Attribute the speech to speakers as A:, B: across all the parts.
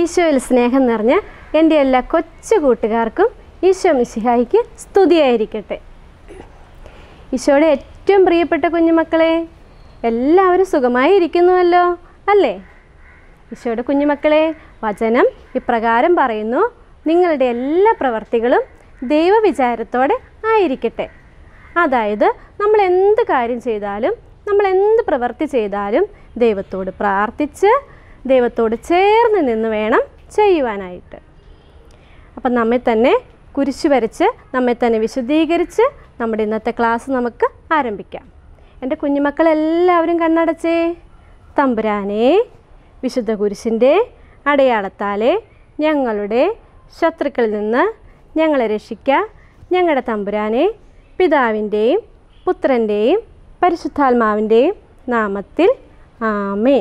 A: ഈശോയിൽ സ്നേഹം നിറഞ്ഞ എൻ്റെ എല്ലാ കൊച്ചു കൂട്ടുകാർക്കും ഈശോ മിശിഹായിക്ക് സ്തുതിയായിരിക്കട്ടെ ഈശോയുടെ ഏറ്റവും പ്രിയപ്പെട്ട കുഞ്ഞുമക്കളെ എല്ലാവരും സുഖമായി ഇരിക്കുന്നുവല്ലോ അല്ലേ ഈശോയുടെ കുഞ്ഞുമക്കളെ വചനം ഇപ്രകാരം പറയുന്നു നിങ്ങളുടെ എല്ലാ പ്രവർത്തികളും ദൈവവിചാരത്തോടെ ആയിരിക്കട്ടെ അതായത് നമ്മൾ എന്ത് കാര്യം ചെയ്താലും നമ്മൾ എന്ത് പ്രവൃത്തി ചെയ്താലും ദൈവത്തോട് പ്രാർത്ഥിച്ച് ദൈവത്തോട് ചേർന്ന് നിന്ന് വേണം ചെയ്യുവാനായിട്ട് അപ്പം നമ്മെ തന്നെ കുരിശു വരച്ച് നമ്മെ തന്നെ വിശുദ്ധീകരിച്ച് നമ്മുടെ ഇന്നത്തെ ക്ലാസ് നമുക്ക് ആരംഭിക്കാം എൻ്റെ കുഞ്ഞുമക്കളെല്ലാവരും കണ്ണടച്ചേ തമ്പുരാനെ വിശുദ്ധ കുരിശിൻ്റെ അടയാളത്താലെ ഞങ്ങളുടെ ശത്രുക്കളിൽ നിന്ന് ഞങ്ങളെ രക്ഷിക്കുക ഞങ്ങളുടെ തമ്പുരാനെ പിതാവിൻ്റെയും പുത്രൻ്റെയും പരിശുദ്ധാത്മാവിൻ്റെയും നാമത്തിൽ ആമേ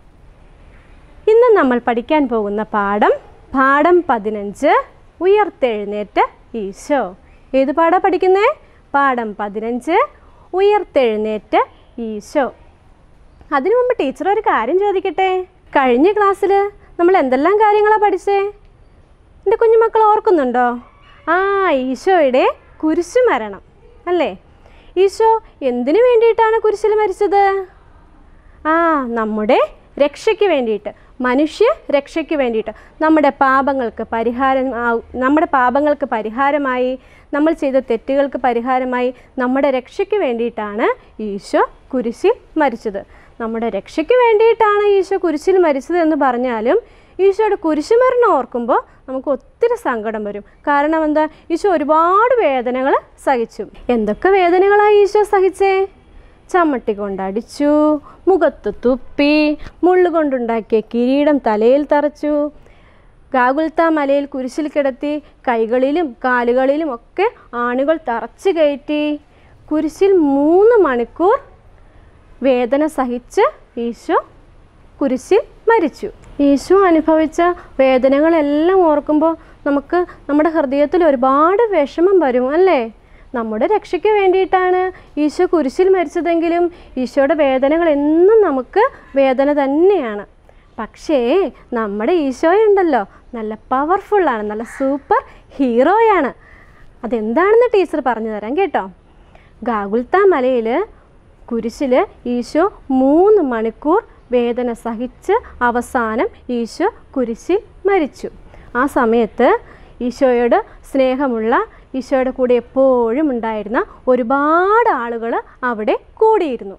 A: ഇന്ന് നമ്മൾ പഠിക്കാൻ പോകുന്ന പാഠം പാഠം പതിനഞ്ച് ഉയർത്തെഴുന്നേറ്റ ഈശോ ഏത് പാഠാ പഠിക്കുന്നേ പാഠം പതിനഞ്ച് ഉയർത്തെഴുന്നേറ്റ ഈശോ അതിനു മുമ്പ് ടീച്ചർ ഒരു കാര്യം ചോദിക്കട്ടെ കഴിഞ്ഞ ക്ലാസ്സിൽ നമ്മൾ എന്തെല്ലാം കാര്യങ്ങളാണ് പഠിച്ചേ എൻ്റെ കുഞ്ഞുമക്കൾ ഓർക്കുന്നുണ്ടോ ആ ഈശോയുടെ കുരിശു മരണം അല്ലേ ഈശോ എന്തിനു വേണ്ടിയിട്ടാണ് കുരിശിൽ മരിച്ചത് ആ നമ്മുടെ രക്ഷയ്ക്ക് വേണ്ടിയിട്ട് മനുഷ്യ രക്ഷയ്ക്ക് വേണ്ടിയിട്ട് നമ്മുടെ പാപങ്ങൾക്ക് പരിഹാരം ആ- നമ്മുടെ പാപങ്ങൾക്ക് പരിഹാരമായി നമ്മൾ ചെയ്ത തെറ്റുകൾക്ക് പരിഹാരമായി നമ്മുടെ രക്ഷയ്ക്ക് വേണ്ടിയിട്ടാണ് ഈശോ കുരിശിൽ മരിച്ചത് നമ്മുടെ രക്ഷയ്ക്ക് വേണ്ടിയിട്ടാണ് ഈശോ കുരിശിൽ മരിച്ചത് എന്ന് പറഞ്ഞാലും ഈശോയുടെ കുരിശുമരണം ഓർക്കുമ്പോൾ നമുക്ക് ഒത്തിരി സങ്കടം വരും കാരണം എന്താ ഈശോ ഒരുപാട് വേദനകൾ സഹിച്ചു എന്തൊക്കെ വേദനകളാണ് ഈശോ സഹിച്ചേ ചമ്മട്ടി കൊണ്ടടിച്ചു മുഖത്ത് തുപ്പി മുള്ളുകൊണ്ടുണ്ടാക്കിയ കിരീടം തലയിൽ തറച്ചു ഗാഗുൽത്ത മലയിൽ കുരിശിൽ കിടത്തി കൈകളിലും കാലുകളിലും ഒക്കെ ആണികൾ തറച്ചു കയറ്റി കുരിശിൽ മൂന്ന് മണിക്കൂർ വേദന സഹിച്ച് ഈശോ കുരിശിൽ മരിച്ചു ഈശോ അനുഭവിച്ച വേദനകളെല്ലാം ഓർക്കുമ്പോൾ നമുക്ക് നമ്മുടെ ഹൃദയത്തിൽ ഒരുപാട് വിഷമം വരും അല്ലേ നമ്മുടെ രക്ഷയ്ക്ക് വേണ്ടിയിട്ടാണ് ഈശോ കുരിശിൽ മരിച്ചതെങ്കിലും ഈശോയുടെ വേദനകൾ എന്നും നമുക്ക് വേദന തന്നെയാണ് പക്ഷേ നമ്മുടെ ഈശോയുണ്ടല്ലോ നല്ല പവർഫുള്ളാണ് നല്ല സൂപ്പർ ഹീറോയാണ് അതെന്താണെന്ന് ടീച്ചർ പറഞ്ഞു തരാം കേട്ടോ ഗാഗുൽത്ത മലയിൽ കുരിശിൽ ഈശോ മൂന്ന് മണിക്കൂർ വേദന സഹിച്ച് അവസാനം ഈശോ കുരിശിൽ മരിച്ചു ആ സമയത്ത് ഈശോയോട് സ്നേഹമുള്ള ഈശോയുടെ കൂടെ എപ്പോഴും ഉണ്ടായിരുന്ന ഒരുപാട് ആളുകൾ അവിടെ കൂടിയിരുന്നു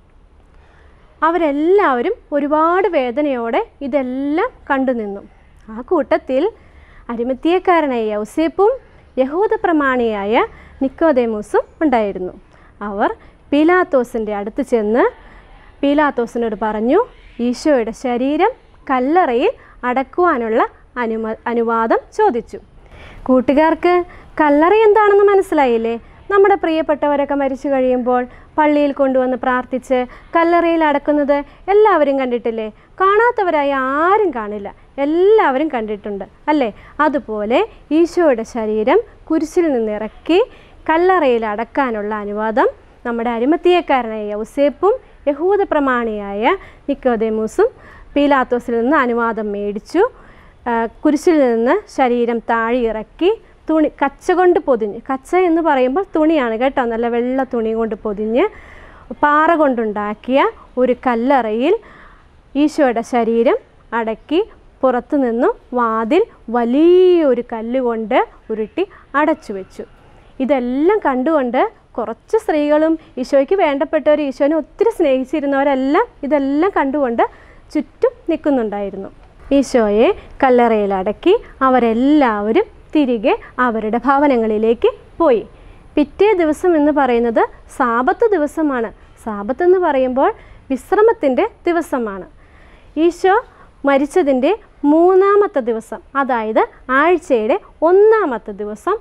A: അവരെല്ലാവരും ഒരുപാട് വേദനയോടെ ഇതെല്ലാം കണ്ടു നിന്നു ആ കൂട്ടത്തിൽ അരിമത്തിയക്കാരനായ യൗസേപ്പും യഹൂദ പ്രമാണിയായ നിക്കോദേമൂസും ഉണ്ടായിരുന്നു അവർ പീലാത്തോസിൻ്റെ അടുത്ത് ചെന്ന് പീലാത്തോസിനോട് പറഞ്ഞു ഈശോയുടെ ശരീരം കല്ലറയിൽ അടക്കുവാനുള്ള അനുമ അനുവാദം ചോദിച്ചു കൂട്ടുകാർക്ക് കല്ലറ എന്താണെന്ന് മനസ്സിലായില്ലേ നമ്മുടെ പ്രിയപ്പെട്ടവരൊക്കെ മരിച്ചു കഴിയുമ്പോൾ പള്ളിയിൽ കൊണ്ടുവന്ന് പ്രാർത്ഥിച്ച് കല്ലറയിൽ അടക്കുന്നത് എല്ലാവരും കണ്ടിട്ടില്ലേ കാണാത്തവരായി ആരും കാണില്ല എല്ലാവരും കണ്ടിട്ടുണ്ട് അല്ലേ അതുപോലെ ഈശോയുടെ ശരീരം കുരിശിൽ നിന്നിറക്കി കല്ലറയിൽ അടക്കാനുള്ള അനുവാദം നമ്മുടെ അരിമത്തിയക്കാരനായ യൗസേപ്പും യഹൂദ പ്രമാണിയായ നിക്കോദേമൂസും പീലാത്തോസിൽ നിന്ന് അനുവാദം മേടിച്ചു ആ, കുരിശിൽ നിന്ന് ശരീരം താഴെ ഇറക്കി തുണി കച്ച കൊണ്ട് പൊതിഞ്ഞ് കച്ച എന്ന് പറയുമ്പോൾ തുണിയാണ് കേട്ടോ നല്ല വെള്ള തുണി കൊണ്ട് പൊതിഞ്ഞ് പാറ കൊണ്ടുണ്ടാക്കിയ ഒരു കല്ലറയിൽ ഈശോയുടെ ശരീരം അടക്കി പുറത്തു നിന്നു വാതിൽ വലിയൊരു കല്ലുകൊണ്ട് ഉരുട്ടി അടച്ചു വെച്ചു ഇതെല്ലാം കണ്ടുകൊണ്ട് കുറച്ച് സ്ത്രീകളും ഈശോയ്ക്ക് വേണ്ടപ്പെട്ടവർ ഈശോനെ ഒത്തിരി സ്നേഹിച്ചിരുന്നവരെല്ലാം ഇതെല്ലാം കണ്ടുകൊണ്ട് ചുറ്റും നിൽക്കുന്നുണ്ടായിരുന്നു ഈശോയെ കല്ലറയിൽ അടക്കി അവരെല്ലാവരും തിരികെ അവരുടെ ഭവനങ്ങളിലേക്ക് പോയി പിറ്റേ ദിവസം എന്ന് പറയുന്നത് സാപത്ത് ദിവസമാണ് സാപത്ത് എന്ന് പറയുമ്പോൾ വിശ്രമത്തിൻ്റെ ദിവസമാണ് ഈശോ മരിച്ചതിൻ്റെ മൂന്നാമത്തെ ദിവസം അതായത് ആഴ്ചയുടെ ഒന്നാമത്തെ ദിവസം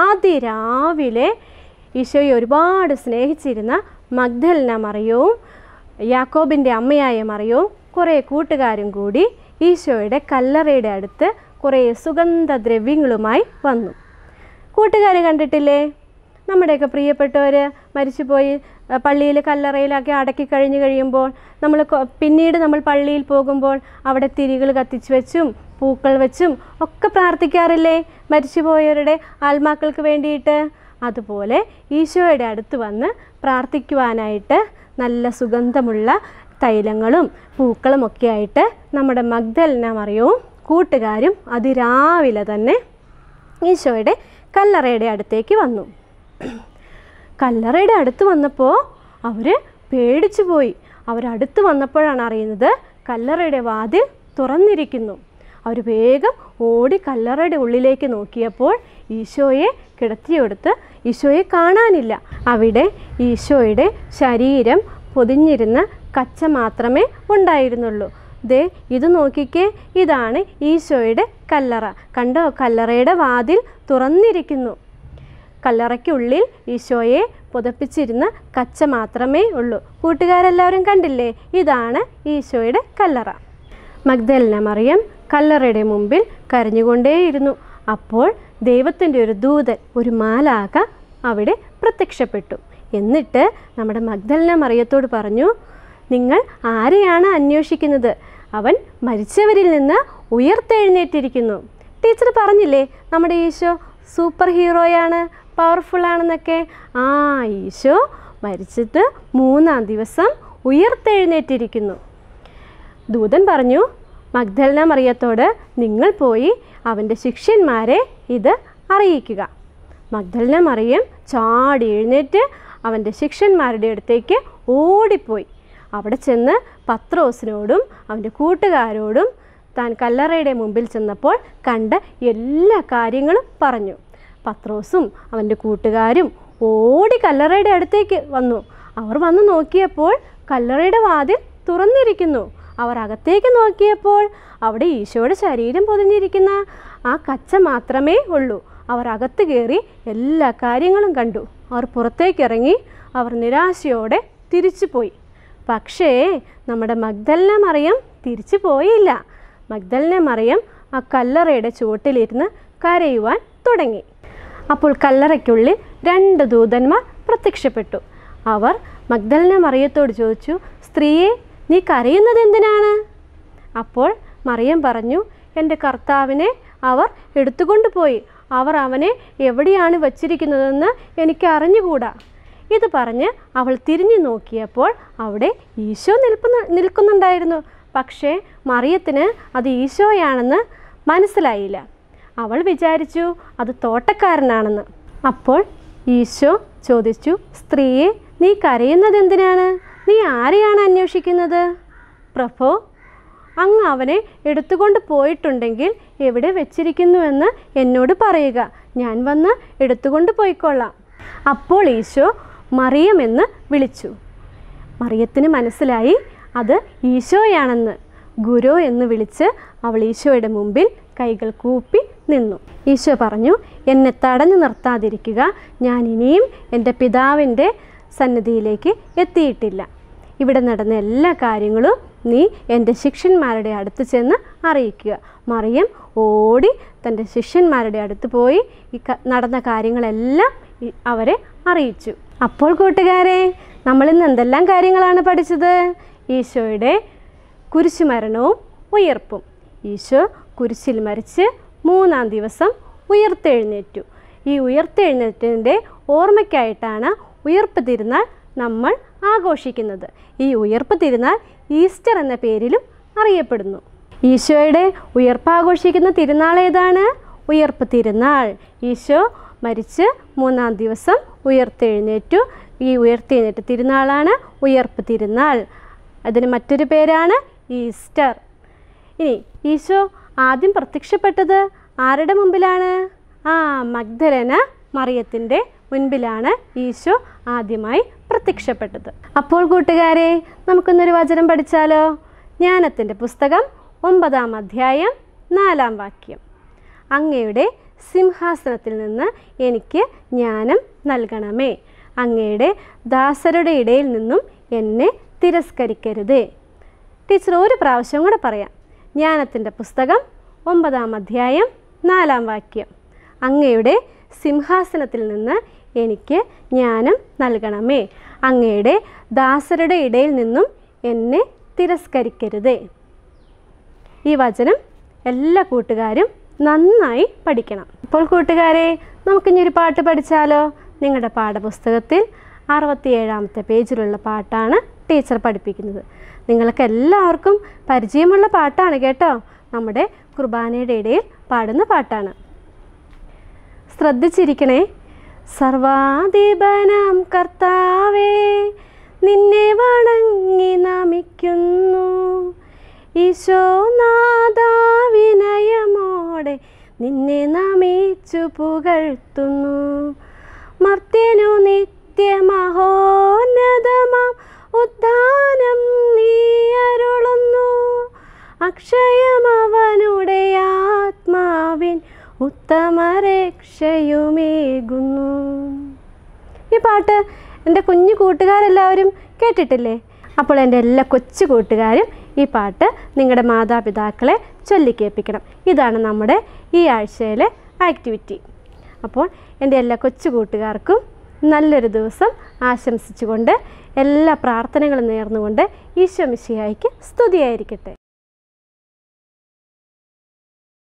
A: അതിരാവിലെ ഈശോയെ ഒരുപാട് സ്നേഹിച്ചിരുന്ന മഗ്ദലന മറിയവും യാക്കോബിൻ്റെ അമ്മയായ മറിയവും കുറേ കൂട്ടുകാരും കൂടി ഈശോയുടെ കല്ലറയുടെ അടുത്ത് കുറേ സുഗന്ധദ്രവ്യങ്ങളുമായി വന്നു കൂട്ടുകാർ കണ്ടിട്ടില്ലേ നമ്മുടെയൊക്കെ പ്രിയപ്പെട്ടവർ മരിച്ചുപോയി പള്ളിയിൽ കല്ലറയിലൊക്കെ അടക്കി കഴിഞ്ഞ് കഴിയുമ്പോൾ നമ്മൾ കൊ- പിന്നീട് നമ്മൾ പള്ളിയിൽ പോകുമ്പോൾ അവിടെ തിരികൾ കത്തിച്ച് വെച്ചും പൂക്കൾ വെച്ചും ഒക്കെ പ്രാർത്ഥിക്കാറില്ലേ മരിച്ചുപോയവരുടെ ആത്മാക്കൾക്ക് വേണ്ടിയിട്ട് അതുപോലെ ഈശോയുടെ അടുത്ത് വന്ന് പ്രാർത്ഥിക്കുവാനായിട്ട് നല്ല സുഗന്ധമുള്ള തൈലങ്ങളും പൂക്കളും ഒക്കെ ആയിട്ട് നമ്മുടെ മഗ്ദലന മറിയവും കൂട്ടുകാരും അതിരാവിലെ തന്നെ ഈശോയുടെ കല്ലറയുടെ അടുത്തേക്ക് വന്നു കല്ലറയുടെ അടുത്ത് വന്നപ്പോൾ അവർ പേടിച്ചു പോയി അവരടുത്ത് വന്നപ്പോഴാണ് അറിയുന്നത് കല്ലറയുടെ വാതിൽ തുറന്നിരിക്കുന്നു അവർ വേഗം ഓടി കല്ലറയുടെ ഉള്ളിലേക്ക് നോക്കിയപ്പോൾ ഈശോയെ കിടത്തിയെടുത്ത് ഈശോയെ കാണാനില്ല അവിടെ ഈശോയുടെ ശരീരം പൊതിഞ്ഞിരുന്ന കച്ച മാത്രമേ ഉണ്ടായിരുന്നുള്ളൂ ദേ ഇത് നോക്കിക്കേ ഇതാണ് ഈശോയുടെ കല്ലറ കണ്ടോ കല്ലറയുടെ വാതിൽ തുറന്നിരിക്കുന്നു കല്ലറയ്ക്കുള്ളിൽ ഈശോയെ പുതപ്പിച്ചിരുന്ന കച്ച മാത്രമേ ഉള്ളൂ കൂട്ടുകാരെല്ലാവരും കണ്ടില്ലേ ഇതാണ് ഈശോയുടെ കല്ലറ മഗ്ദലന മറിയം കല്ലറയുടെ മുമ്പിൽ കരഞ്ഞുകൊണ്ടേയിരുന്നു അപ്പോൾ ദൈവത്തിൻ്റെ ഒരു ദൂതൻ ഒരു മാലാക അവിടെ പ്രത്യക്ഷപ്പെട്ടു എന്നിട്ട് നമ്മുടെ മഗ്ദലന മറിയത്തോട് പറഞ്ഞു നിങ്ങൾ ആരെയാണ് അന്വേഷിക്കുന്നത് അവൻ മരിച്ചവരിൽ നിന്ന് ഉയർത്തെഴുന്നേറ്റിരിക്കുന്നു ടീച്ചർ പറഞ്ഞില്ലേ നമ്മുടെ ഈശോ സൂപ്പർ ഹീറോയാണ് പവർഫുൾ ആണെന്നൊക്കെ ആ ഈശോ മരിച്ചിട്ട് മൂന്നാം ദിവസം ഉയർത്തെഴുന്നേറ്റിരിക്കുന്നു ദൂതൻ പറഞ്ഞു മഗ്ദലന മറിയത്തോട് നിങ്ങൾ പോയി അവൻ്റെ ശിഷ്യന്മാരെ ഇത് അറിയിക്കുക മഗ്ദലന മറിയം ചാടി എഴുന്നേറ്റ് അവൻ്റെ ശിഷ്യന്മാരുടെ അടുത്തേക്ക് ഓടിപ്പോയി അവിടെ ചെന്ന് പത്രോസിനോടും അവൻ്റെ കൂട്ടുകാരോടും താൻ കല്ലറയുടെ മുമ്പിൽ ചെന്നപ്പോൾ കണ്ട എല്ലാ കാര്യങ്ങളും പറഞ്ഞു പത്രോസും അവൻ്റെ കൂട്ടുകാരും ഓടി കല്ലറയുടെ അടുത്തേക്ക് വന്നു അവർ വന്ന് നോക്കിയപ്പോൾ കല്ലറയുടെ വാതിൽ തുറന്നിരിക്കുന്നു അവർ അകത്തേക്ക് നോക്കിയപ്പോൾ അവിടെ ഈശോയുടെ ശരീരം പൊതിഞ്ഞിരിക്കുന്ന ആ കച്ച മാത്രമേ ഉള്ളൂ അവർ അകത്ത് കയറി എല്ലാ കാര്യങ്ങളും കണ്ടു അവർ പുറത്തേക്ക് ഇറങ്ങി അവർ നിരാശയോടെ തിരിച്ചു പോയി പക്ഷേ നമ്മുടെ മഗ്ദലന മറിയം തിരിച്ചു പോയില്ല മഗ്ദലന മറിയം ആ കല്ലറയുടെ ചുവട്ടിലിരുന്ന് കരയുവാൻ തുടങ്ങി അപ്പോൾ കല്ലറയ്ക്കുള്ളിൽ രണ്ട് ദൂതന്മാർ പ്രത്യക്ഷപ്പെട്ടു അവർ മഗ്ദലന മറിയത്തോട് ചോദിച്ചു സ്ത്രീയെ നീ കരയുന്നത് എന്തിനാണ് അപ്പോൾ മറിയം പറഞ്ഞു എൻ്റെ കർത്താവിനെ അവർ എടുത്തുകൊണ്ട് പോയി അവർ അവനെ എവിടെയാണ് വച്ചിരിക്കുന്നതെന്ന് എനിക്ക് അറിഞ്ഞുകൂടാ ഇത് പറഞ്ഞ് അവൾ തിരിഞ്ഞു നോക്കിയപ്പോൾ അവിടെ ഈശോ നിൽക്കുന്ന നിൽക്കുന്നുണ്ടായിരുന്നു പക്ഷേ മറിയത്തിന് അത് ഈശോയാണെന്ന് മനസ്സിലായില്ല അവൾ വിചാരിച്ചു അത് തോട്ടക്കാരനാണെന്ന് അപ്പോൾ ഈശോ ചോദിച്ചു സ്ത്രീയെ നീ കരയുന്നത് എന്തിനാണ് നീ ആരെയാണ് അന്വേഷിക്കുന്നത് പ്രഭോ അങ്ങ് അവനെ എടുത്തുകൊണ്ട് പോയിട്ടുണ്ടെങ്കിൽ എവിടെ വെച്ചിരിക്കുന്നുവെന്ന് എന്നോട് പറയുക ഞാൻ വന്ന് എടുത്തുകൊണ്ട് പോയിക്കൊള്ളാം അപ്പോൾ ഈശോ മറിയമെന്ന് വിളിച്ചു മറിയത്തിന് മനസ്സിലായി അത് ഈശോയാണെന്ന് ഗുരു എന്ന് വിളിച്ച് അവൾ ഈശോയുടെ മുമ്പിൽ കൈകൾ കൂപ്പി നിന്നു ഈശോ പറഞ്ഞു എന്നെ തടഞ്ഞു നിർത്താതിരിക്കുക ഞാൻ ഇനിയും എൻ്റെ പിതാവിൻ്റെ സന്നിധിയിലേക്ക് എത്തിയിട്ടില്ല ഇവിടെ നടന്ന എല്ലാ കാര്യങ്ങളും നീ എൻ്റെ ശിഷ്യന്മാരുടെ അടുത്ത് ചെന്ന് അറിയിക്കുക മറിയം ഓടി തൻ്റെ ശിഷ്യന്മാരുടെ അടുത്ത് പോയി ഈ ക- നടന്ന കാര്യങ്ങളെല്ലാം ഈ- അവരെ അറിയിച്ചു അപ്പോൾ കൂട്ടുകാരെ നമ്മളിന്ന് എന്തെല്ലാം കാര്യങ്ങളാണ് പഠിച്ചത് ഈശോയുടെ കുരിശുമരണവും ഉയർപ്പും ഈശോ കുരിശിൽ മരിച്ച് മൂന്നാം ദിവസം ഉയർത്തെഴുന്നേറ്റു ഈ ഉയർത്തെഴുന്നേറ്റിൻ്റെ ഓർമ്മയ്ക്കായിട്ടാണ് ഉയർപ്പ് തിരുനാൾ നമ്മൾ ആഘോഷിക്കുന്നത് ഈ ഉയർപ്പ് തിരുനാൾ ഈസ്റ്റർ എന്ന പേരിലും അറിയപ്പെടുന്നു ഈശോയുടെ ഉയർപ്പ് ആഘോഷിക്കുന്ന തിരുനാൾ ഏതാണ് ഉയർപ്പ് തിരുനാൾ ഈശോ മരിച്ച് മൂന്നാം ദിവസം ഉയർത്തെഴുന്നേറ്റു ഈ ഉയർത്തെഴുന്നേറ്റ തിരുനാളാണ് ഉയർപ്പ് തിരുനാൾ അതിന് മറ്റൊരു പേരാണ് ഈസ്റ്റർ ഇനി ഈശോ ആദ്യം പ്രത്യക്ഷപ്പെട്ടത് ആരുടെ മുമ്പിലാണ് ആ മഗ്ദലന മറിയത്തിൻ്റെ മുൻപിലാണ് ഈശോ ആദ്യമായി പ്രത്യക്ഷപ്പെട്ടത് അപ്പോൾ കൂട്ടുകാരെ നമുക്കൊന്നൊരു വചനം പഠിച്ചാലോ ജ്ഞാനത്തിൻ്റെ പുസ്തകം ഒമ്പതാം അധ്യായം നാലാം വാക്യം അങ്ങയുടെ സിംഹാസനത്തിൽ നിന്ന് എനിക്ക് ജ്ഞാനം നൽകണമേ അങ്ങയുടെ ദാസരുടെ ഇടയിൽ നിന്നും എന്നെ തിരസ്കരിക്കരുതേ ടീച്ചർ ഒരു പ്രാവശ്യം കൂടെ പറയാം ജ്ഞാനത്തിൻ്റെ പുസ്തകം ഒമ്പതാം അധ്യായം നാലാം വാക്യം അങ്ങയുടെ സിംഹാസനത്തിൽ നിന്ന് എനിക്ക് ജ്ഞാനം നൽകണമേ അങ്ങയുടെ ദാസരുടെ ഇടയിൽ നിന്നും എന്നെ തിരസ്കരിക്കരുതേ ഈ വചനം എല്ലാ കൂട്ടുകാരും നന്നായി പഠിക്കണം ഇപ്പോൾ കൂട്ടുകാരെ നമുക്കിനി ഒരു പാട്ട് പഠിച്ചാലോ നിങ്ങളുടെ പാഠപുസ്തകത്തിൽ അറുപത്തിയേഴാമത്തെ പേജിലുള്ള പാട്ടാണ് ടീച്ചർ പഠിപ്പിക്കുന്നത് നിങ്ങൾക്ക് എല്ലാവർക്കും പരിചയമുള്ള പാട്ടാണ് കേട്ടോ നമ്മുടെ കുർബാനയുടെ ഇടയിൽ പാടുന്ന പാട്ടാണ് ശ്രദ്ധിച്ചിരിക്കണേ സർവാധിപനാം കർത്താവേ നിന്നെ വണങ്ങി നമിക്കുന്നു ഈശോനാഥ വിനയമോടെ നിന്നെ നമിച്ചു പുകഴ്ത്തുന്നു മർത്യനു നിത്യമഹോന്നതമാം ഉദ്ധാനം നീ അരുളുന്നു അക്ഷയമവനുടെ ആത്മാവിൻ ഉത്തമരക്ഷയുമേകുന്നു ഈ പാട്ട് എൻ്റെ കുഞ്ഞു കൂട്ടുകാരെല്ലാവരും കേട്ടിട്ടില്ലേ അപ്പോൾ എൻ്റെ എല്ലാ കൊച്ചു കൂട്ടുകാരും ഈ പാട്ട് നിങ്ങളുടെ മാതാപിതാക്കളെ ചൊല്ലിക്കേൾപ്പിക്കണം ഇതാണ് നമ്മുടെ ഈ ആഴ്ചയിലെ ആക്ടിവിറ്റി അപ്പോൾ എൻ്റെ എല്ലാ കൊച്ചു കൂട്ടുകാർക്കും നല്ലൊരു ദിവസം ആശംസിച്ചുകൊണ്ട് എല്ലാ പ്രാർത്ഥനകളും നേർന്നുകൊണ്ട് ഈശോ മിശിഹായ്ക്ക് സ്തുതിയായിരിക്കട്ടെ